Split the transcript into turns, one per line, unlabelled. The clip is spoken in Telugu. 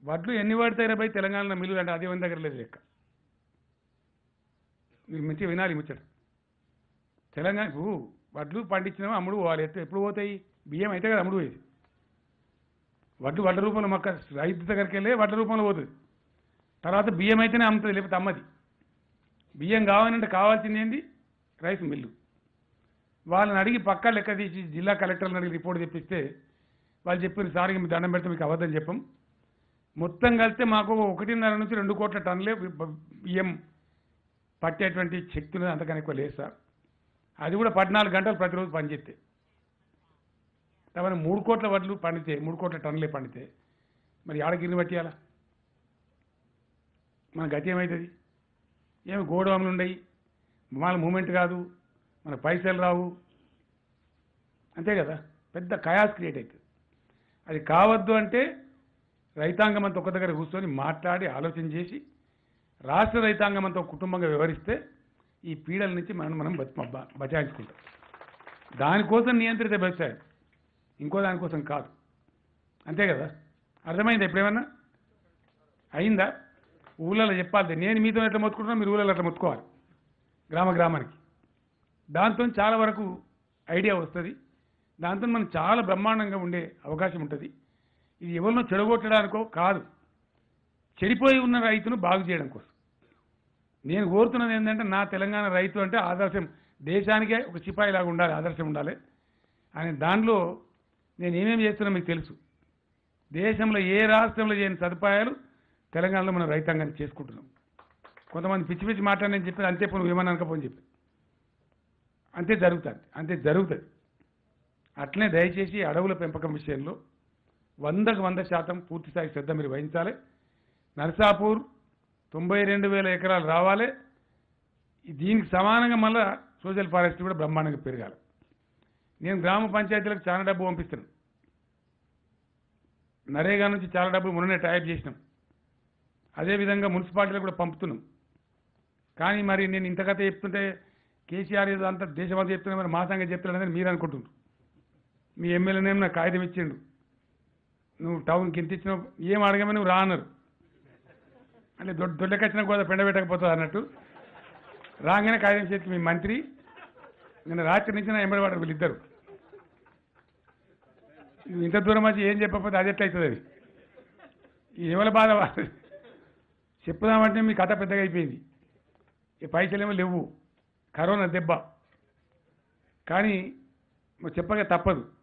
వడ్లు ఎన్ని పడతాయి పోయి తెలంగాణలో మిల్లు అంటే అది ఎవరి దగ్గర లేదు లెక్క మీరు మంచిగా వినాలి ముచ్చట తెలంగాణకు వడ్లు పండించినామో అమ్ముడు పోవాలి ఎత్తు ఎప్పుడు పోతాయి బియ్యం అయితే కదా అమ్ముడు పోయేది వడ్లు వడ్ల రూపంలో మొక్క రైతు దగ్గరికి వెళ్ళి వడ్ల రూపంలో పోతుంది తర్వాత బియ్యం అయితేనే అమ్ముతుంది లేకపోతే అమ్మది బియ్యం కావాలంటే కావాల్సింది ఏంది రైస్ మిల్లు వాళ్ళని అడిగి పక్కా లెక్క తీసి జిల్లా కలెక్టర్ని అడిగి రిపోర్ట్ తెప్పిస్తే వాళ్ళు చెప్పిన సార్ మీ దండం పెడితే మీకు అబద్ధం చెప్పం మొత్తం కలిస్తే మాకు ఒకటిన్నర నుంచి రెండు కోట్ల టన్నులే బ- బియ్యం పట్టేటువంటి శక్తి ఉన్నది అంతకన్నా ఎక్కువ లేదు సార్ అది కూడా పద్నాలుగు గంటలు ప్రతిరోజు పనిచేస్తే కాబట్టి మూడు కోట్ల వడ్లు పండితే మూడు కోట్ల టన్నులే పండితే మరి ఆడ గిన్నె పట్టియాలా మన గతి ఏమవుతుంది ఏమి గోడౌన్లు ఉండయి మన మూమెంట్ కాదు మన పైసలు రావు అంతే కదా పెద్ద కయాస్ క్రియేట్ అవుతుంది అది కావద్దు అంటే రైతాంగం అంతా ఒక దగ్గర కూర్చొని మాట్లాడి ఆలోచన చేసి రాష్ట్ర రైతాంగం అంతా ఒక కుటుంబంగా వ్యవహరిస్తే ఈ పీడల నుంచి మనం మనం బతి- బ- బచాయించుకుంటాం దానికోసం నియంత్రిత వ్యవసాయం ఇంకో దానికోసం కాదు అంతే కదా అర్థమైంది ఎప్పుడేమన్నా అయిందా ఊళ్ళలో చెప్పాలి నేను మీతో ఎట్లా మొత్తుకుంటున్నా మీరు ఊళ్ళలో ఎట్లా మొత్తుకోవాలి గ్రామ గ్రామానికి దాంతో చాలా వరకు ఐడియా వస్తుంది దాంతో మనం చాలా బ్రహ్మాండంగా ఉండే అవకాశం ఉంటుంది ఇది ఎవరినో చెడగొట్టడానికో కాదు చెడిపోయి ఉన్న రైతును బాగు చేయడం కోసం నేను కోరుతున్నది ఏంటంటే నా తెలంగాణ రైతు అంటే ఆదర్శం దేశానికే ఒక సిపాయి లాగా ఉండాలి ఆదర్శం ఉండాలి అని దానిలో నేను ఏమేమి చేస్తున్నా మీకు తెలుసు దేశంలో ఏ రాష్ట్రంలో చేయని సదుపాయాలు తెలంగాణలో మనం రైతాంగాన్ని చేసుకుంటున్నాం కొంతమంది పిచ్చి పిచ్చి మాట నేను చెప్పి అంతే పోను ఏమన్నా అనుకపోని చెప్పి అంతే జరుగుతుంది అంతే జరుగుతుంది అట్లనే దయచేసి అడవుల పెంపకం విషయంలో వందకు వంద శాతం పూర్తిస్థాయి శ్రద్ధ మీరు వహించాలి నర్సాపూర్ తొంభై రెండు వేల ఎకరాలు రావాలి ఈ- దీనికి సమానంగా మళ్ళా సోషల్ ఫారెస్ట్ కూడా బ్రహ్మాండంగా పెరగాలి నేను గ్రామ పంచాయతీలకు చాలా డబ్బు పంపిస్తున్నాను నరేగా నుంచి చాలా డబ్బు మొన్ననే టైప్ చేసినాం అదేవిధంగా మున్సిపాలిటీలకు కూడా పంపుతున్నాం కానీ మరి నేను ఇంత కథ చెప్తుంటే కేసీఆర్ ఏదో అంత దేశమంతా చెప్తున్నా మరి మా సంగతి చెప్తున్నాడని మీరు అనుకుంటున్నారు మీ ఎమ్మెల్యేనేమో నాకు కాగితం ఇచ్చిండు నువ్వు టౌన్కి ఎంత ఇచ్చినావు ఏం అడగమని నువ్వు రా అన్నారు అంటే దొడ్డ దొడ్డకొచ్చిన కూడా పెండ పెట్టకపోతుంది అన్నట్టు రాగానే కాగితం చేతి మీ మంత్రి నిన్న రాత్రి నుంచి నా ఎంబడి పడరు వీళ్ళిద్దరు నువ్వు ఇంత దూరం వచ్చి ఏం చెప్పకపోతే అది ఎట్లయితుంది అది ఈ ఎవరి బాధ వాళ్ళది. చెప్పుదామంటే మీ కథ పెద్దగా అయిపోయింది ఈ పైసలేమో లేవు కరోనా దెబ్బ కానీ మరి చెప్పగా తప్పదు